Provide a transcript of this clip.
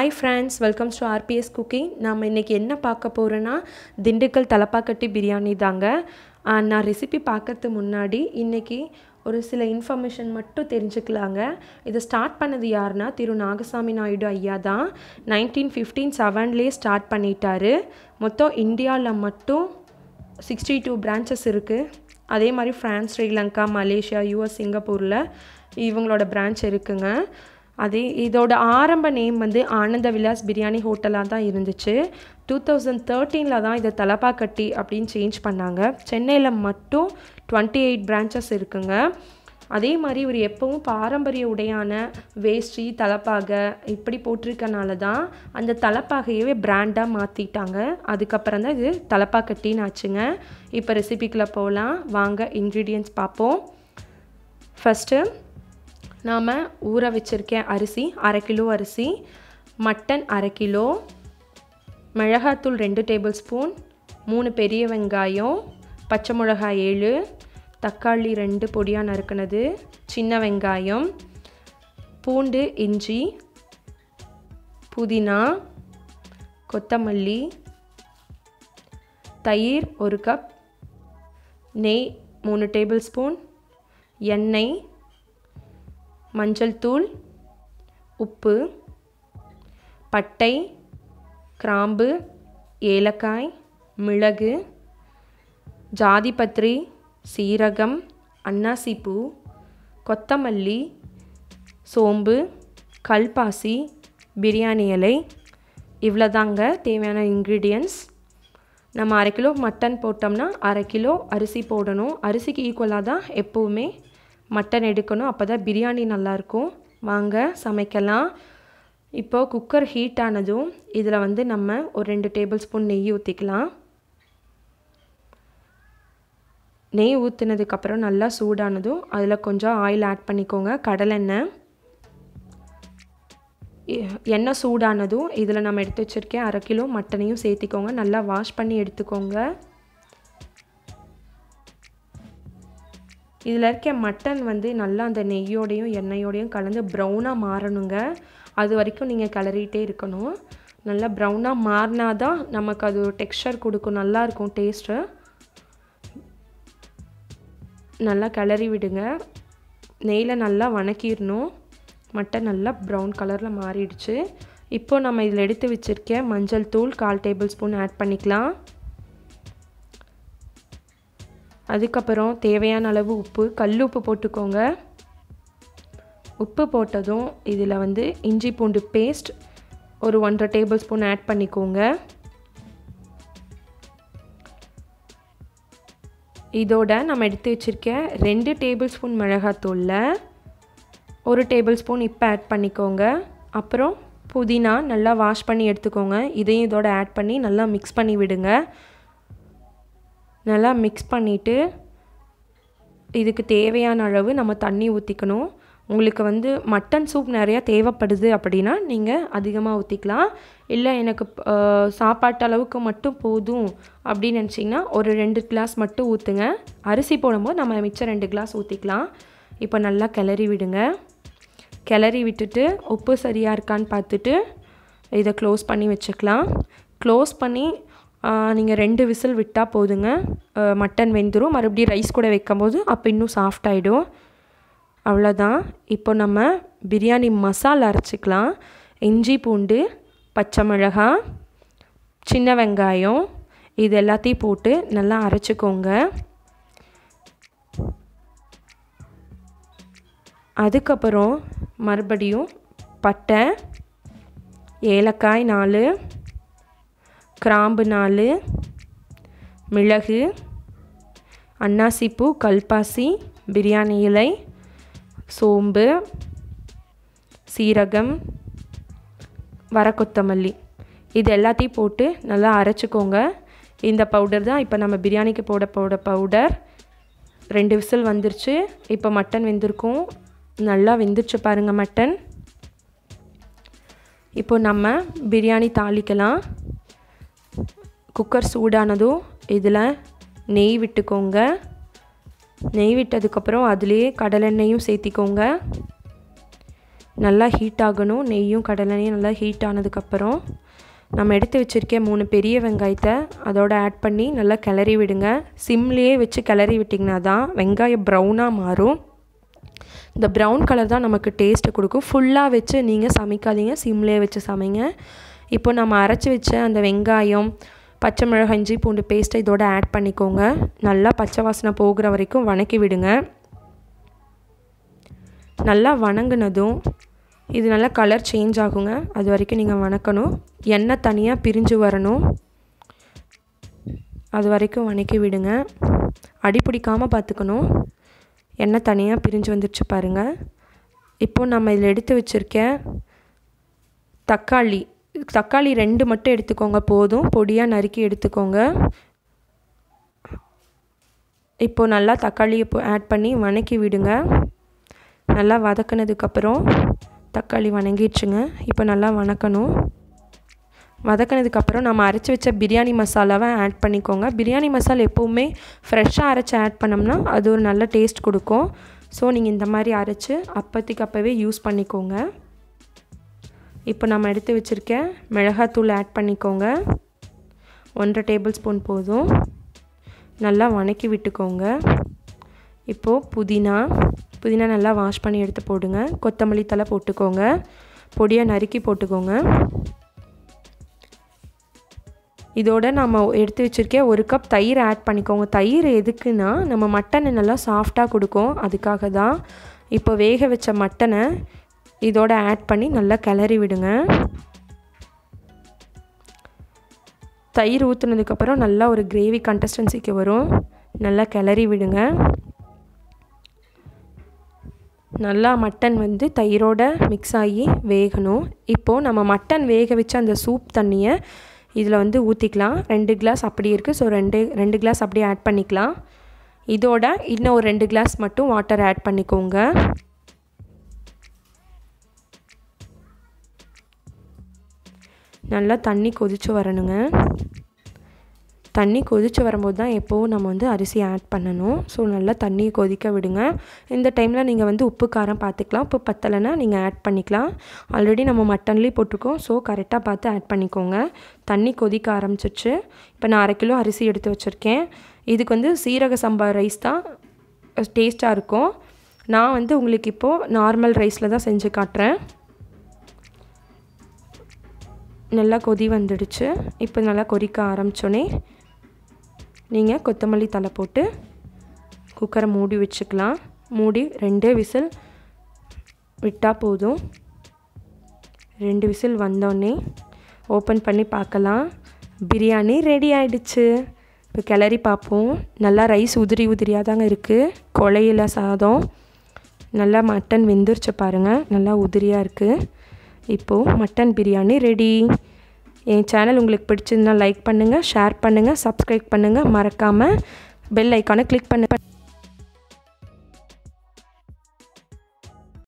hi friends welcome to RBS cooking நாம் இன்றைக்கி என்ன பார்க்க போகிறோன்னா திண்டுக்கல் தலப்பாக்கட்டி பிரியாணி தாங்க ஆ, நான் ரெசிபி பார்க்கறதுக்கு முன்னாடி இன்றைக்கி ஒரு சில இன்ஃபர்மேஷன் மட்டும் தெரிஞ்சுக்கலாங்க இதை ஸ்டார்ட் பண்ணது யாருன்னா திரு நாகசாமி நாயுடு ஐயா தான் நைன்டீன் ஃபிஃப்டீன் செவன்லேயே ஸ்டார்ட் பண்ணிட்டாரு மொத்தம் இந்தியாவில் மட்டும் சிக்ஸ்டி டூ பிரான்ச்சஸ் இருக்குது அதே மாதிரி ஃப்ரான்ஸ் ஸ்ரீலங்கா மலேசியா யூஎஸ் சிங்கப்பூரில் இவங்களோட பிரான்ச் இருக்குங்க அதே இதோட ஆரம்ப நேம் வந்து ஆனந்த விலாஸ் பிரியாணி ஹோட்டலாக தான் இருந்துச்சு டூ தௌசண்ட் தேர்ட்டீனில் தான் இதை தலப்பாக்கட்டி அப்படின்னு சேஞ்ச் பண்ணாங்க சென்னையில் மட்டும் டுவெண்ட்டி எயிட் பிரான்ச்சஸ் இருக்குங்க அதே மாதிரி இவர் எப்பவும் பாரம்பரிய உடையான வேஷ்டி தலப்பாகை இப்படி போட்டிருக்கனால தான் அந்த தலப்பாகையவே பிராண்டாக மாற்றிட்டாங்க அதுக்கப்புறம் தான் இது தலப்பாக்கட்டின்னு ஆச்சுங்க இப்போ ரெசிபிக்குள்ளே போகலாம் வாங்க இன்க்ரீடியன்ட்ஸ் பார்ப்போம் ஃபஸ்ட்டு நாம் ஊற வச்சுருக்கேன் அரிசி அரை கிலோ அரிசி மட்டன் அரை கிலோ மிளகாத்தூள் ரெண்டு டேபிள் ஸ்பூன் மூணு பெரிய வெங்காயம் பச்சை மிளகாய் ஏழு தக்காளி ரெண்டு பொடியாக நறுக்குனது சின்ன வெங்காயம் பூண்டு இஞ்சி புதினா கொத்தமல்லி தயிர் ஒரு கப் நெய் மூணு டேபிள் ஸ்பூன் எண்ணெய் மஞ்சள் தூள் உப்பு பட்டை கிராம்பு ஏலக்காய் மிளகு ஜாதிபத்ரி சீரகம் அன்னாசிப்பூ கொத்தமல்லி சோம்பு கல்பாசி பிரியாணி இலை இவ்வளோதாங்க தேவையான இன்க்ரீடியன்ஸ் நம்ம அரை கிலோ மட்டன் போட்டோம்னா அரை கிலோ அரிசி போடணும் அரிசிக்கு ஈக்குவலாக தான் எப்போவுமே மட்டன் எடுக்கணும் அப்போ தான் பிரியாணி நல்லாயிருக்கும் வாங்க சமைக்கலாம் இப்போது குக்கர் ஹீட் ஆனதும் இதில் வந்து நம்ம ஒரு ரெண்டு டேபிள் ஸ்பூன் நெய் ஊற்றிக்கலாம் நெய் ஊற்றுனதுக்கப்புறம் நல்லா சூடானதும் அதில் கொஞ்சம் ஆயில் ஆட் பண்ணிக்கோங்க கடலெண்ணெய் எ- எண்ணெய் சூடானதும் இதில் நம்ம எடுத்து வச்சுருக்கேன் அரை கிலோ மட்டனையும் சேர்த்திக்கோங்க நல்லா வாஷ் பண்ணி எடுத்துக்கோங்க இதில் இருக்க மட்டன் வந்து நல்லா அந்த நெய்யோடையும் எண்ணெயோடையும் கலந்து ப்ரௌனாக மாறணுங்க அது வரைக்கும் நீங்கள் கிளறிட்டே இருக்கணும் நல்லா ப்ரௌனாக மாறினா தான் நமக்கு அது ஒரு டெக்ஸ்சர் கொடுக்கும் நல்லாயிருக்கும் டேஸ்ட்டு நல்லா கிளறி விடுங்க நெய்யில் நல்லா வணக்கிடணும் மட்டன் நல்லா ப்ரௌன் கலரில் மாறிடுச்சு இப்போ நம்ம இதில் எடுத்து வச்சுருக்க மஞ்சள் தூள் கால் டேபிள் ஸ்பூன் ஆட் பண்ணிக்கலாம் அதுக்கப்புறம் தேவையான அளவு உப்பு கல் உப்பு போட்டுக்கோங்க உப்பு போட்டதும் இதில் வந்து இஞ்சி பூண்டு பேஸ்ட் ஒரு ஒன்றரை டேபிள் ஸ்பூன் ஆட் பண்ணிக்கோங்க இதோட நம்ம எடுத்து வச்சுருக்க ரெண்டு டேபிள் ஸ்பூன் மிளகாத்தூளில் ஒரு டேபிள் ஸ்பூன் இப்போ ஆட் பண்ணிக்கோங்க அப்புறம் புதினா நல்லா வாஷ் பண்ணி எடுத்துக்கோங்க இதையும் இதோட ஆட் பண்ணி நல்லா மிக்ஸ் பண்ணி விடுங்க நல்லா மிக்ஸ் பண்ணிவிட்டு இதுக்கு தேவையான அளவு நம்ம தண்ணி ஊற்றிக்கணும் உங்களுக்கு வந்து மட்டன் சூப் நிறையா தேவைப்படுது அப்படின்னா நீங்கள் அதிகமாக ஊற்றிக்கலாம் இல்லை எனக்கு அஹ், சாப்பாட்டு அளவுக்கு மட்டும் போதும் அப்படின்னு நினச்சிங்கன்னா ஒரு ரெண்டு கிளாஸ் மட்டும் ஊற்றுங்க அரிசி போடும்போது நம்ம மிச்சம் ரெண்டு கிளாஸ் ஊற்றிக்கலாம் இப்போ நல்லா கிளறி விடுங்க கிளறி விட்டுட்டு உப்பு சரியாக இருக்கான்னு பார்த்துட்டு இதை க்ளோஸ் பண்ணி வச்சுக்கலாம் க்ளோஸ் பண்ணி நீங்கள் ரெண்டு விசில் விட்டால் போதுங்க ஆஹ் மட்டன் வெந்துடும் மறுபடியும் ரைஸ் கூட வைக்கும்போது அப்போ இன்னும் சாஃப்ட் ஆகிடும் அவ்வளோதான் இப்போ நம்ம பிரியாணி மசாலா அரைச்சிக்கலாம் இஞ்சி பூண்டு பச்சை மிளகாய் சின்ன வெங்காயம் இது எல்லாத்தையும் போட்டு நல்லா அரைச்சிக்கோங்க அதுக்கப்புறம் மறுபடியும் பட்டை ஏலக்காய் நாலு கிராம்பு நாலு மிளகு அன்னாசிப்பூ கல்பாசி பிரியாணி இலை சோம்பு சீரகம் வர கொத்தமல்லி இது எல்லாத்தையும் போட்டு நல்லா அரைச்சிக்கோங்க இந்த பவுடர் தான் இப்போ நம்ம பிரியாணிக்கு போட போட பவுடர் ரெண்டு விசில் வந்துருச்சு இப்போ மட்டன் வெந்திருக்கும் நல்லா வெந்துருச்சு பாருங்கள் மட்டன் இப்போ நம்ம பிரியாணி தாளிக்கலாம் குக்கர் சூடானதும் இதில் நெய் விட்டுக்கோங்க நெய் விட்டதுக்கப்புறம் அதுலேயே கடலெண்ணெயும் சேர்த்திக்கோங்க நல்லா ஹீட் ஆகணும் நெய்யும் கடலெண்ணையும் நல்லா ஹீட் ஆனதுக்கப்புறம் நம்ம எடுத்து வச்சுருக்க மூணு பெரிய வெங்காயத்தை அதோட ஆட் பண்ணி நல்லா கிளறி விடுங்க சிம்லேயே வச்சு கிளறி விட்டிங்கன்னா தான் வெங்காயம் ப்ரௌனாக மாறும் இந்த ப்ரௌன் கலர் தான் நமக்கு டேஸ்ட்டு கொடுக்கும் ஃபுல்லாக வச்சு நீங்கள் சமைக்காதீங்க சிம்லேயே வச்சு சமைங்க இப்போ நம்ம அரைச்சி வச்ச அந்த வெங்காயம் பச்சை மிளகாய் இஞ்சி பூண்டு பேஸ்ட்டை இதோட ஆட் பண்ணிக்கோங்க நல்லா பச்சை வாசனை போகிற வரைக்கும் வணக்கி விடுங்க நல்லா வணங்கினதும் இது நல்லா கலர் சேஞ்ச் ஆகுங்க அது வரைக்கும் நீங்கள் வணக்கணும் எண்ணெய் தனியாக பிரிஞ்சு வரணும் அது வரைக்கும் வணக்கி விடுங்க அடி பிடிக்காமல் பார்த்துக்கணும் எண்ணெய் தனியாக பிரிஞ்சு வந்துடுச்சு பாருங்கள் இப்போது நம்ம இதில் எடுத்து வச்சுருக்க தக்காளி தக்காளி ரெண்டு மட்டும் எடுத்துக்கோங்க போதும் பொடியாக நறுக்கி எடுத்துக்கோங்க இப்போது நல்லா தக்காளியை ஆட் பண்ணி வணக்கி விடுங்க நல்லா வதக்கினதுக்கப்புறம் தக்காளி வணங்கிடுச்சுங்க இப்போ நல்லா வணக்கணும் வதக்கினதுக்கப்புறம் நம்ம அரைச்சி வச்ச பிரியாணி மசாலாவை ஆட் பண்ணிக்கோங்க பிரியாணி மசாலா எப்போவுமே ஃப்ரெஷ்ஷாக அரைச்சி ஆட் பண்ணோம்னா அது ஒரு நல்ல டேஸ்ட் கொடுக்கும் ஸோ நீங்கள் இந்த மாதிரி அரைச்சி அப்போதைக்கு அப்போவே யூஸ் பண்ணிக்கோங்க இப்போ நம்ம எடுத்து வச்சுருக்க மிளகாத்தூள் ஆட் பண்ணிக்கோங்க ஒன்றரை டேபிள் ஸ்பூன் போதும் நல்லா வணக்கி விட்டுக்கோங்க இப்போது புதினா புதினா நல்லா வாஷ் பண்ணி எடுத்து போடுங்க கொத்தமல்லி தலை போட்டுக்கோங்க பொடியாக நறுக்கி போட்டுக்கோங்க இதோட நம்ம எடுத்து வச்சுருக்க ஒரு கப் தயிர் ஆட் பண்ணிக்கோங்க தயிர் எதுக்குன்னா நம்ம மட்டனை நல்லா சாஃப்டாக கொடுக்கும் அதுக்காக தான் இப்போ வேக வச்ச மட்டனை இதோட ஆட் பண்ணி நல்லா கிளறி விடுங்க தயிர் ஊற்றுனதுக்கப்புறம் நல்லா ஒரு கிரேவி கன்சிஸ்டன்சிக்கு வரும் நல்லா கிளறி விடுங்க நல்லா மட்டன் வந்து தயிரோட மிக்ஸ் ஆகி வேகணும் இப்போது நம்ம மட்டன் வேக வச்ச அந்த சூப் தண்ணியை இதில் வந்து ஊற்றிக்கலாம் ரெண்டு கிளாஸ் அப்படி இருக்குது ஸோ ரெண்டு ரெண்டு கிளாஸ் அப்படியே ஆட் பண்ணிக்கலாம் இதோட இன்னும் ஒரு ரெண்டு கிளாஸ் மட்டும் வாட்டர் ஆட் பண்ணிக்கோங்க நல்லா தண்ணி கொதித்து வரணுங்க தண்ணி கொதித்து வரும்போது தான் எப்போவும் நம்ம வந்து அரிசி ஆட் பண்ணணும் ஸோ நல்லா தண்ணியை கொதிக்க விடுங்க இந்த டைமில் நீங்கள் வந்து உப்பு காரம் பார்த்துக்கலாம் உப்பு பத்தலைன்னா நீங்கள் ஆட் பண்ணிக்கலாம் ஆல்ரெடி நம்ம மட்டன்லேயே போட்டிருக்கோம் ஸோ கரெக்டாக பார்த்து ஆட் பண்ணிக்கோங்க தண்ணி கொதிக்க ஆரம்பிச்சிச்சு இப்போ நான் அரை கிலோ அரிசி எடுத்து வச்சுருக்கேன் இதுக்கு வந்து சீரக சம்பா ரைஸ் தான் டேஸ்ட்டாக இருக்கும் நான் வந்து உங்களுக்கு இப்போது நார்மல் ரைஸில் தான் செஞ்சு காட்டுறேன் நல்லா கொதி வந்துடுச்சு இப்போ நல்லா கொதிக்க ஆரம்பித்தோன்னே நீங்கள் கொத்தமல்லி தலை போட்டு குக்கரை மூடி வச்சுக்கலாம் மூடி ரெண்டே விசில் விட்டால் போதும் ரெண்டு விசில் வந்தோடனே ஓப்பன் பண்ணி பார்க்கலாம் பிரியாணி ரெடி ஆகிடுச்சு இப்போ கிளறி பார்ப்போம் நல்லா ரைஸ் உதிரி உதிரியாக தாங்க இருக்குது கொலையில் சாதம் நல்லா மட்டன் வெந்துருச்சு பாருங்கள் நல்லா உதிரியாக இருக்குது இப்போது மட்டன் பிரியாணி ரெடி என் சேனல் உங்களுக்கு பிடிச்சிருந்தா லைக் பண்ணுங்கள் ஷேர் பண்ணுங்கள் சப்ஸ்கிரைப் பண்ணுங்கள் மறக்காமல் பெல் ஐக்கானை கிளிக் பண்ணு